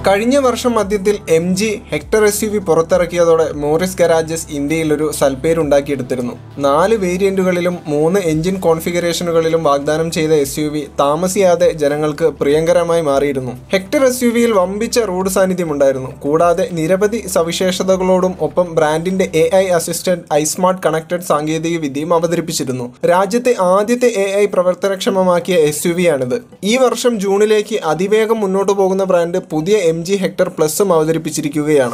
കഴിഞ്ഞ വർഷം മധ്യത്തിൽ M G Hector S U V പുറത്തിറക്കിയതോടെ മോറിസ് ഗരാജസ് ഇന്ത്യയിൽ ഒരു സൽപ്പേരുണ്ടാക്കിയെടുത്തിരുന്നു നാല് വേരിയന്റുകളിലും മൂന്ന് എഞ്ചിൻ കോൺഫിഗറേഷനുകളിലും വാഗ്ദാനം ചെയ്ത എസ് യു വി താമസിയാതെ ജനങ്ങൾക്ക് പ്രിയങ്കരമായി മാറിയിരുന്നു ഹെക്ടർ എസ് യു വിയിൽ വമ്പിച്ച റോഡ് സാന്നിധ്യമുണ്ടായിരുന്നു കൂടാതെ നിരവധി സവിശേഷതകളോടും ഒപ്പം ബ്രാൻഡിന്റെ A I assistant iSmart connected സാങ്കേതിക വിദ്യയും അവതരിപ്പിച്ചിരുന്നു രാജ്യത്തെ ആദ്യത്തെ എ ഐ പ്രവർത്തനക്ഷമമാക്കിയ എസ് യു വി ആണിത് ഈ വർഷം ജൂണിലേക്ക് അതിവേഗം മുന്നോട്ട് പോകുന്ന ബ്രാൻഡ് പുതിയ എം ജി ഹെക്ടർ പ്ലസും അവതരിപ്പിച്ചിരിക്കുകയാണ്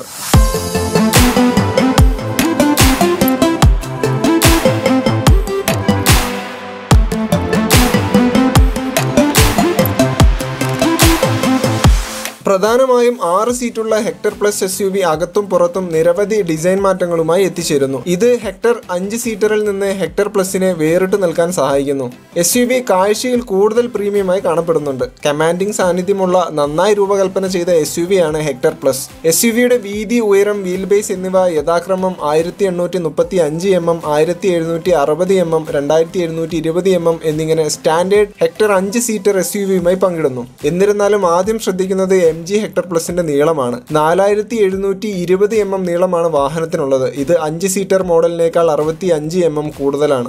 പ്രധാനമായും ആറ് സീറ്റുള്ള Hector plus S U V അകത്തും പുറത്തും നിരവധി ഡിസൈൻ മാറ്റങ്ങളുമായി എത്തിച്ചേരുന്നു ഇത് ഹെക്ടർ അഞ്ച് സീറ്ററിൽ നിന്ന് ഹെക്ടർ പ്ലസിനെ വേറിട്ട് നിൽക്കാൻ സഹായിക്കുന്നു എസ് യു വി കാഴ്ചയിൽ കൂടുതൽ പ്രീമിയമായി കാണപ്പെടുന്നുണ്ട് കമാൻഡിംഗ് സാന്നിധ്യമുള്ള നന്നായി രൂപകൽപ്പന ചെയ്ത എസ് യു വി ആണ് ഹെക്ടർ പ്ലസ് എസ് യു വിയുടെ വീതി ഉയരം വീൽ ബേസ് എന്നിവ യഥാക്രമം ആയിരത്തി എണ്ണൂറ്റി മുപ്പത്തി അഞ്ച് എം എം ആയിരത്തി എഴുന്നൂറ്റി അറുപത് എം എം രണ്ടായിരത്തി എഴുന്നൂറ്റി ഇരുപത് എം എം എന്നിങ്ങനെ സ്റ്റാൻഡേർഡ് ഹെക്ടർ അഞ്ച് സീറ്റർ എസ് യു വിയുമായി പങ്കിടുന്നു എന്നിരുന്നാലും ആദ്യം ശ്രദ്ധിക്കുന്നത് എം ജി ഹെക്ടർ പ്ലസിന്റെ നീളമാണ് നാലായിരത്തി എഴുന്നൂറ്റി ഇരുപത് എം എം നീളമാണ് വാഹനത്തിനുള്ളത് ഇത് അഞ്ച് സീറ്റർ മോഡലിനേക്കാൾ അറുപത്തി അഞ്ച് എം എം കൂടുതലാണ്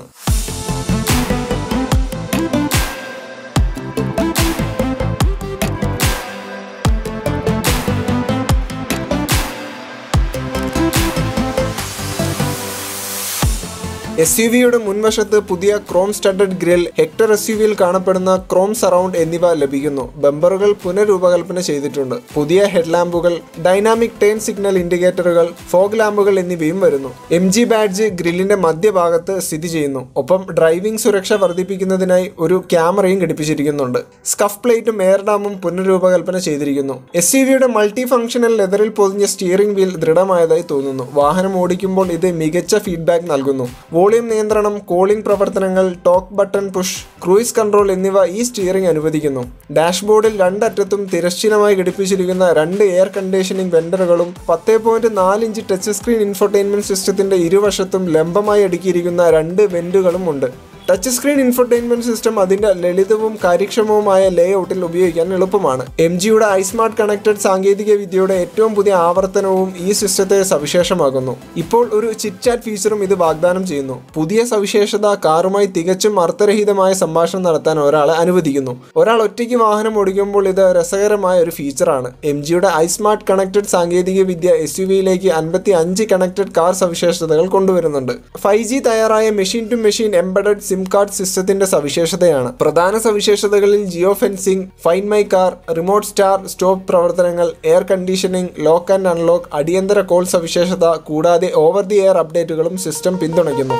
എസ് യു വിയുടെ മുൻവശത്ത് പുതിയ chrome studded grille Hector S U വിയിൽ കാണപ്പെടുന്ന ക്രോം സറൗണ്ട് എന്നിവ ലഭിക്കുന്നു ബമ്പറുകൾ പുനരൂപകൽപ്പന ചെയ്തിട്ടുണ്ട് പുതിയ ഹെഡ്ലാമ്പുകൾ ഡൈനാമിക് ടേൺ സിഗ്നൽ ഇൻഡിക്കേറ്ററുകൾ ഫോഗ് ലാമ്പുകൾ എന്നിവയും വരുന്നു എം ജി ബാഡ്ജ് ഗ്രില്ലിന്റെ മധ്യഭാഗത്ത് സ്ഥിതി ചെയ്യുന്നു ഒപ്പം ഡ്രൈവിംഗ് സുരക്ഷ വർദ്ധിപ്പിക്കുന്നതിനായി ഒരു ക്യാമറയും ഘടിപ്പിച്ചിരിക്കുന്നുണ്ട് സ്കഫ് പ്ലേറ്റും എയർ ഡാമും പുനരൂപകൽപ്പന ചെയ്തിരിക്കുന്നു എസ് യു വിയുടെ മൾട്ടി ഫംഗ്ഷണൽ ലെതറിൽ പൊതിഞ്ഞ സ്റ്റിയറിംഗ് വീൽ ദൃഢമായതായി തോന്നുന്നു വാഹനം ഓടിക്കുമ്പോൾ ഇത് മികച്ച ഫീഡ്ബാക്ക് നൽകുന്നു വോളിയം നിയന്ത്രണം കോളിംഗ് പ്രവർത്തനങ്ങൾ talk button push cruise control എന്നിവ ഈ സ്റ്റിയറിംഗ് അനുവദിക്കുന്നു ഡാഷ്ബോർഡിൽ രണ്ടറ്റത്തും തിരശ്ചീനമായി ഘടിപ്പിച്ചിരിക്കുന്ന രണ്ട് എയർ കണ്ടീഷനിംഗ് വെൻഡറുകളും പത്ത് പോയിന്റ് നാല് ഇഞ്ച് ടച്ച് സ്ക്രീൻ ഇൻഫർടൈൻമെന്റ് സിസ്റ്റത്തിന്റെ ഇരുവശത്തും ലംബമായി അടുക്കിയിരിക്കുന്ന രണ്ട് വെന്റുകളും ഉണ്ട് ടച്ച് സ്ക്രീൻ ഇൻഫർടൈൻമെന്റ് സിസ്റ്റം അതിന്റെ ലളിതവും കാര്യക്ഷമവുമായ ലേ ഔട്ടിൽ ഉപയോഗിക്കാൻ എളുപ്പമാണ് എം ജിയുടെ ഐസ്മാർട്ട് കണക്റ്റഡ് സാങ്കേതിക വിദ്യയുടെ ഏറ്റവും പുതിയ ആവർത്തനവും ഈ സിസ്റ്റത്തെ സവിശേഷമാകുന്നു ഇപ്പോൾ ഒരു ചിറ്റ് ചാറ്റ് ഫീച്ചറും ഇത് വാഗ്ദാനം ചെയ്യുന്നു പുതിയ സവിശേഷത കാറുമായി തികച്ചും അർത്ഥരഹിതമായ സംഭാഷണം നടത്താൻ ഒരാളെ അനുവദിക്കുന്നു ഒരാൾ ഒറ്റയ്ക്ക് വാഹനം ഓടിക്കുമ്പോൾ ഇത് രസകരമായ ഒരു ഫീച്ചറാണ് എം ജിയുടെ ഐസ്മാർട്ട് കണക്റ്റഡ് സാങ്കേതിക വിദ്യ എസ് യു വിയിലേക്ക് അൻപത്തി അഞ്ച് കണക്റ്റഡ് കാർ സവിശേഷതകൾ കൊണ്ടുവരുന്നുണ്ട് ഫൈവ് ജി തയ്യാറായ machine to machine embedded SIM card സിസ്റ്റത്തിന്റെ സവിശേഷതയാണ് പ്രധാന സവിശേഷതകളിൽ geofencing find my car remote start stop പ്രവർത്തനങ്ങൾ air conditioning lock and unlock അടിയന്തര കോൾ സവിശേഷത കൂടാതെ ഓവർ ദി എയർ അപ്ഡേറ്റുകളും സിസ്റ്റം പിന്തുണയ്ക്കുന്നു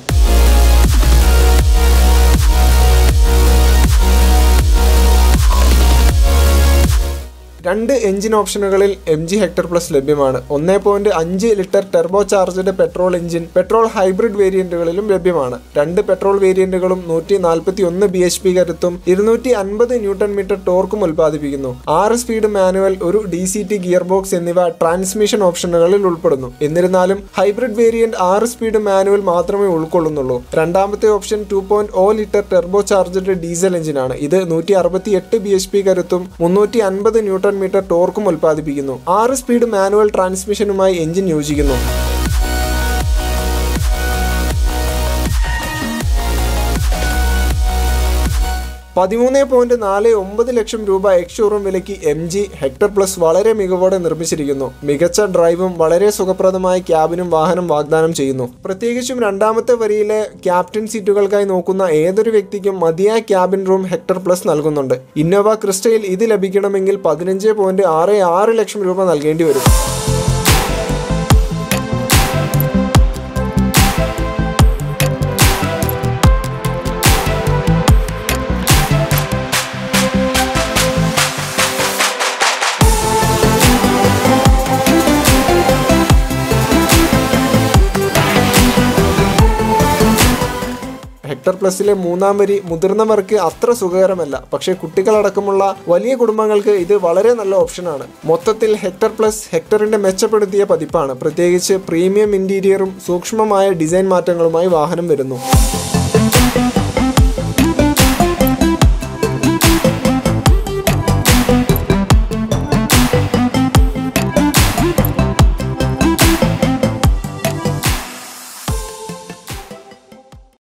രണ്ട് എഞ്ചിൻ ഓപ്ഷനുകളിൽ എം ജി ഹെക്ടർ പ്ലസ് ലഭ്യമാണ് ഒന്നേ പോയിന്റ് അഞ്ച് litre turbocharged petrol engine petrol hybrid വേരിയന്റുകളിലും ലഭ്യമാണ് രണ്ട് പെട്രോൾ വേരിയന്റുകളും നൂറ്റി നാൽപ്പത്തി ഒന്ന് ബി എച്ച് പി കരുത്തും ഇരുന്നൂറ്റി അൻപത് ന്യൂട്ടൺ മീറ്റർ ടോർക്കും ഉൽപ്പാദിപ്പിക്കുന്നു ആറ് സ്പീഡ് മാനുവൽ ഒരു D C T gearbox എന്നിവ ട്രാൻസ്മിഷൻ ഓപ്ഷനുകളിൽ ഉൾപ്പെടുന്നു എന്നിരുന്നാലും ഹൈബ്രിഡ് വേരിയന്റ് ആറ് സ്പീഡ് മാനുവൽ മാത്രമേ ഉൾക്കൊള്ളുന്നുള്ളൂ രണ്ടാമത്തെ option two point O litre turbocharged diesel എഞ്ചിനാണ് ഇത് നൂറ്റി അറുപത്തി എട്ട് ബി എച്ച് പി കരുത്തും മുന്നൂറ്റി അൻപത് ന്യൂട്ടൺ മീറ്റർ ടോർക്കും ഉൽപ്പാദിപ്പിക്കുന്നു ആറ് സ്പീഡ് മാനുവൽ ട്രാൻസ്മിഷനുമായി എഞ്ചിൻ യോജിക്കുന്നു പതിമൂന്ന് പോയിന്റ് നാല് ഒമ്പത് ലക്ഷം രൂപ എക്സ് ഷോറൂം വിലയ്ക്ക് എം ജി ഹെക്ടർ പ്ലസ് വളരെ മികവോടെ നിർമ്മിച്ചിരിക്കുന്നു മികച്ച ഡ്രൈവും വളരെ സുഖപ്രദമായ ക്യാബിനും വാഹനം വാഗ്ദാനം ചെയ്യുന്നു പ്രത്യേകിച്ചും രണ്ടാമത്തെ വരിയിലെ ക്യാപ്റ്റൻ സീറ്റുകൾക്കായി നോക്കുന്ന ഏതൊരു വ്യക്തിക്കും മതിയായ ക്യാബിൻ റൂം ഹെക്ടർ പ്ലസ് നൽകുന്നുണ്ട് ഇന്നോവ ക്രിസ്റ്റയിൽ ഇത് ലഭിക്കണമെങ്കിൽ പതിനഞ്ച് പോയിന്റ് ആറ് ആറ് ലക്ഷം രൂപ നൽകേണ്ടി വരും ഹെക്ടർ പ്ലസിലെ മൂന്നാം വരി മുതിർന്നവർക്ക് അത്ര സുഖകരമല്ല പക്ഷേ കുട്ടികളടക്കമുള്ള വലിയ കുടുംബങ്ങൾക്ക് ഇത് വളരെ നല്ല ഓപ്ഷനാണ് മൊത്തത്തിൽ ഹെക്ടർ പ്ലസ് ഹെക്ടറിന്റെ മെച്ചപ്പെടുത്തിയ പതിപ്പാണ് പ്രത്യേകിച്ച് പ്രീമിയം ഇന്റീരിയറും സൂക്ഷ്മമായ ഡിസൈൻ മാറ്റങ്ങളുമായി വാഹനം വരുന്നു